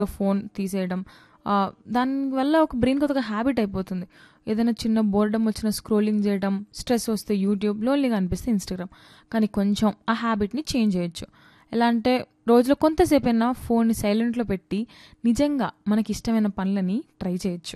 phone తీసేయడం ఆ, దానివల్ల ఒక బ్రెయిన్కి ఒక హ్యాబిట్ అయిపోతుంది ఏదైనా చిన్న బోర్డమ్ వచ్చిన స్క్రోలింగ్ చేయడం స్ట్రెస్ వస్తే యూట్యూబ్ లోన్లీగా అనిపిస్తే ఇన్స్టాగ్రామ్ కానీ కొంచెం ఆ హ్యాబిట్ని చేంజ్ చేయొచ్చు ఎలా అంటే రోజులో కొంతసేపు అయినా ఫోన్ని సైలెంట్లో పెట్టి నిజంగా మనకి ఇష్టమైన పనులని ట్రై చేయొచ్చు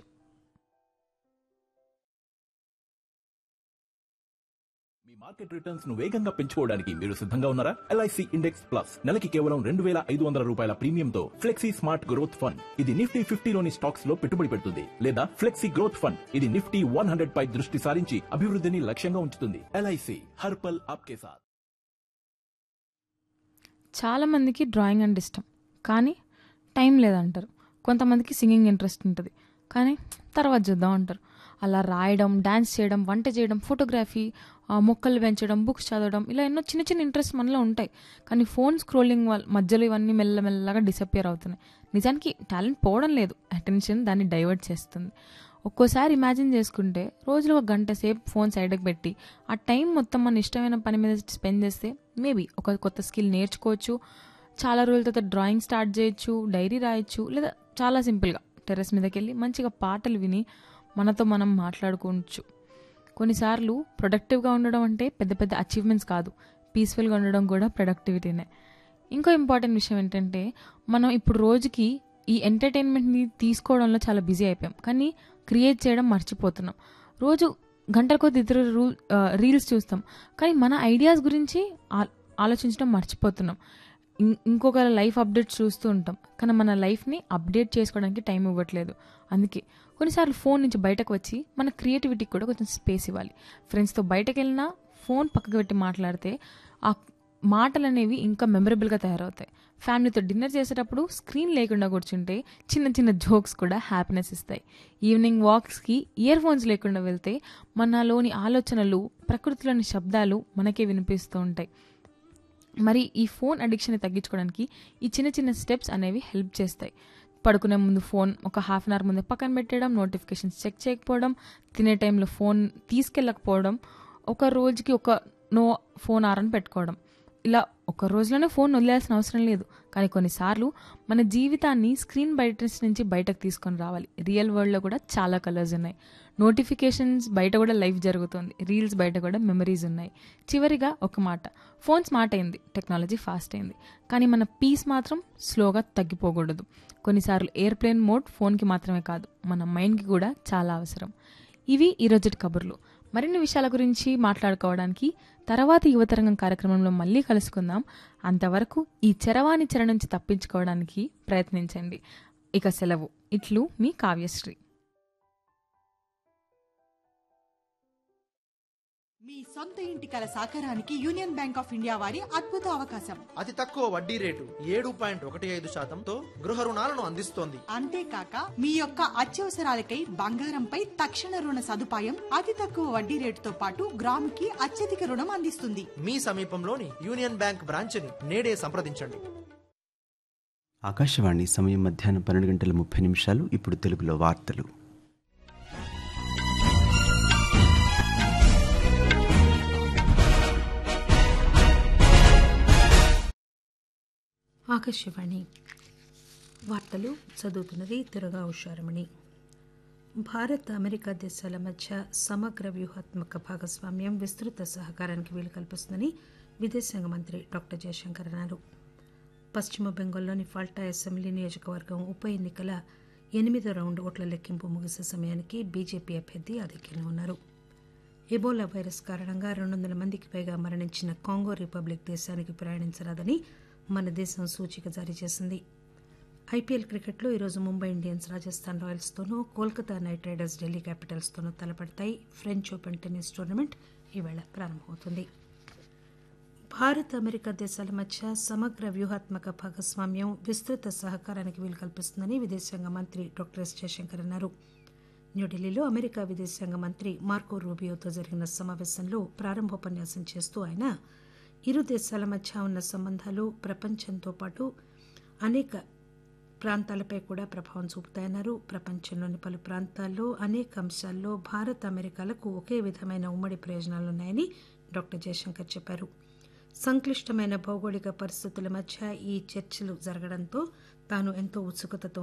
మీ మార్కెట్ రిటర్న్స్ ను వేగంగా పెంచుకోవడానికి మీరు సిద్ధంగా ఉన్నారా ఎల్ఐసి ఇండెక్స్ ప్లస్ నెలకి కేవలం రెండు వేల ఐదు వందల రూపాయల ప్రీమియంతో ఫ్లెక్సీ స్మార్ట్ గ్రోత్ ఫండ్ ఇది నిఫ్టీ ఫిఫ్టీలోని స్టాక్స్ లో పెట్టుబడి పెడుతుంది లేదా ఫ్లెక్సీ గ్రోత్ ఫండ్ ఇది నిఫ్టీ వన్ హండ్రెడ్ పై దృష్టి సారించి అభివృద్ధిని లక్ష్యంగా ఉంచుతుంది ఎల్ఐసి హర్పల్ ఆప్కే సాత్ చాలామందికి డ్రాయింగ్ అంటే ఇష్టం కానీ టైం లేదంటారు కొంతమందికి సింగింగ్ ఇంట్రెస్ట్ ఉంటుంది కానీ తర్వాత చూద్దాం అంటారు అలా రాయడం డ్యాన్స్ చేయడం వంట చేయడం ఫోటోగ్రఫీ ఆ, మొక్కలు పెంచడం బుక్స్ చదవడం ఇలా ఎన్నో చిన్న చిన్న ఇంట్రెస్ట్ మనలో ఉంటాయి కానీ ఫోన్ స్క్రోలింగ్ వల్ల మధ్యలో ఇవన్నీ మెల్లమెల్లగా డిసప్పియర్ అవుతున్నాయి నిజానికి టాలెంట్ పోవడం లేదు అటెన్షన్ దాన్ని డైవర్ట్ చేస్తుంది ఒక్కోసారి ఇమాజిన్ చేసుకుంటే రోజులో ఒక గంట సేపు ఫోన్ సైడ్కి పెట్టి ఆ టైం మొత్తం మన ఇష్టమైన పని మీద స్పెండ్ చేస్తే మేబీ ఒక కొత్త స్కిల్ నేర్చుకోవచ్చు చాలా రోజుల తర్వాత డ్రాయింగ్ స్టార్ట్ చేయొచ్చు డైరీ రాయొచ్చు లేదా చాలా సింపుల్గా టెర్రస్ మీదకి వెళ్ళి మంచిగా పాటలు విని మనతో మనం మాట్లాడుకోవచ్చు కొన్నిసార్లు ప్రొడక్టివ్గా ఉండడం అంటే పెద్ద పెద్ద అచీవ్మెంట్స్ కాదు పీస్ఫుల్గా ఉండడం కూడా ప్రొడక్టివిటీనే ఇంకో ఇంపార్టెంట్ విషయం ఏంటంటే మనం ఇప్పుడు రోజుకి ఈ ఎంటర్టైన్మెంట్ని తీసుకోవడంలో చాలా బిజీ అయిపోయాం కానీ క్రియేట్ చేయడం మర్చిపోతున్నాం రోజు గంటల కొద్ది ఇతర రూ రీల్స్ చూస్తాం కానీ మన ఐడియాస్ గురించి ఆ- ఆలోచించడం మర్చిపోతున్నాం ఇం- ఇంకొకరి లైఫ్ అప్డేట్స్ చూస్తూ ఉంటాం కానీ మన లైఫ్ని అప్డేట్ చేసుకోవడానికి టైం ఇవ్వట్లేదు అందుకే కొన్నిసార్లు ఫోన్ నుంచి బయటకు వచ్చి మన క్రియేటివిటీకి కూడా కొంచెం స్పేస్ ఇవ్వాలి ఫ్రెండ్స్తో బయటకు వెళ్ళినా ఫోన్ పక్కకు పెట్టి మాట్లాడితే ఆ మాటలు అనేవి ఇంకా మెమరబుల్గా తయారవుతాయి ఫ్యామిలీతో డిన్నర్ చేసేటప్పుడు స్క్రీన్ లేకుండా కూర్చుంటే చిన్న చిన్న జోక్స్ కూడా హ్యాపీనెస్ ఇస్తాయి ఈవినింగ్ వాక్స్కి ఇయర్ ఫోన్స్ లేకుండా వెళ్తే మనలోని ఆలోచనలు ప్రకృతిలోని శబ్దాలు మనకే వినిపిస్తూ ఉంటాయి మరి ఈ ఫోన్ అడిక్షన్ని తగ్గించుకోవడానికి ఈ చిన్న చిన్న స్టెప్స్ అనేవి హెల్ప్ చేస్తాయి పడుకునే ముందు ఫోన్ ఒక హాఫ్ అన్ అవర్ ముందు పక్కన పెట్టడం నోటిఫికేషన్స్ చెక్ చేయకపోవడం తినే టైంలో ఫోన్ తీసుకెళ్ళకపోవడం ఒక రోజుకి ఒక నో ఫోన్ ఆర్ అని పెట్టుకోవడం ఇలా ఒక రోజులోనే ఫోన్ వదిలేయాల్సిన అవసరం లేదు కానీ కొన్నిసార్లు మన జీవితాన్ని స్క్రీన్ బయట నుంచి బయటకు తీసుకొని రావాలి రియల్ వరల్డ్లో కూడా చాలా కలర్స్ ఉన్నాయి నోటిఫికేషన్స్ బయట కూడా లైఫ్ జరుగుతుంది రీల్స్ బయట కూడా మెమరీస్ ఉన్నాయి చివరిగా ఒక మాట ఫోన్ స్మార్ట్ అయింది టెక్నాలజీ ఫాస్ట్ అయింది కానీ మన పీస్ మాత్రం స్లోగా తగ్గిపోకూడదు కొన్నిసార్లు ఎయిర్ప్లేన్ మోడ్ ఫోన్కి మాత్రమే కాదు మన మైండ్కి కూడా చాలా అవసరం ఇవి ఈరోజు కబుర్లు మరిన్ని విషయాల గురించి మాట్లాడుకోవడానికి తర్వాతి యువతరంగం కార్యక్రమంలో మళ్ళీ కలుసుకుందాం అంతవరకు ఈ చరవాణి చెర నుంచి తప్పించుకోవడానికి ప్రయత్నించండి ఇక సెలవు ఇట్లు మీ కావ్యశ్రీ మీ సొంత ఇంటి కల సాకారానికి యూనియన్ బ్యాంక్ ఆఫ్ ఇండియా వారి అద్భుత అవకాశం అతి తక్కువ వడ్డీ రేటు ఏడు పాయింట్ ఒకటి ఐదు శాతంతో గృహ రుణాలను అందిస్తోంది అంతేకాక మీ యొక్క అత్యవసరాలకై బంగారంపై తక్షణ రుణ సదుపాయం అతి తక్కువ వడ్డీ రేటుతో పాటు గ్రాముకి అత్యధిక రుణం అందిస్తుంది మీ సమీపంలోని యూనియన్ బ్యాంక్ బ్రాంచ్ని నేడే సంప్రదించండి ఆకాశవాణి సమయం మధ్యాహ్నం పన్నెండు గంటల ముప్పై నిమిషాలు ఇప్పుడు తెలుగులో వార్తలు ఆకాశవాణి వార్తలు చదువుతున్నది తిరుగా ఉషారమణి భారత్ అమెరికా దేశాల మధ్య సమగ్ర వ్యూహాత్మక భాగస్వామ్యం విస్తృత సహకారానికి వీలు కల్పిస్తుందని విదేశాంగ మంత్రి డాక్టర్ జయశంకర్ అన్నారు పశ్చిమ బెంగాల్లోని ఫాల్టా అసెంబ్లీ నియోజకవర్గం ఉప ఎన్నికల ఎనిమిదో రౌండ్ ఓట్ల లెక్కింపు ముగిసే సమయానికి బీజేపీ అభ్యర్థి ఆధిక్యంలో ఉన్నారు ఎబోలా వైరస్ కారణంగా రెండు వందల మందికి పైగా మరణించిన కాంగో రిపబ్లిక్ దేశానికి ప్రయాణించరాదని మన దేశం సూచిక జారీ చేసింది ఐపీఎల్ క్రికెట్లో ఈరోజు ముంబై ఇండియన్స్ రాజస్థాన్ రాయల్స్తోనూ కోల్కతా నైట్ రైడర్స్ ఢిల్లీ క్యాపిటల్స్తోనూ తలపడతాయి ఫ్రెంచ్ ఓపెన్ టెన్నిస్ టోర్నమెంట్ ఈవేళ ప్రారంభమవుతుంది భారత్ అమెరికా దేశాల మధ్య సమగ్ర వ్యూహాత్మక భాగస్వామ్యం విస్తృత సహకారానికి వీలు కల్పిస్తుందని విదేశాంగ మంత్రి డాక్టర్ ఎస్ జయశంకర్ అన్నారు న్యూఢిల్లీలో అమెరికా విదేశాంగ మంత్రి మార్కో రూబియోతో జరిగిన సమావేశంలో ప్రారంభోపన్యాసం చేస్తూ ఆయన ఇరు దేశాల మధ్య ఉన్న సంబంధాలు ప్రపంచంతో పాటు అనేక ప్రాంతాలపై కూడా ప్రభావం చూపుతాయన్నారు ప్రపంచంలోని పలు ప్రాంతాల్లో అనేక అంశాల్లో భారత్ అమెరికాలకు ఒకే విధమైన ఉమ్మడి ప్రయోజనాలున్నాయని డాక్టర్ జయశంకర్ చెప్పారు సంక్లిష్టమైన భౌగోళిక పరిస్థితుల మధ్య ఈ చర్చలు జరగడంతో తాను ఎంతో ఉత్సుకతతో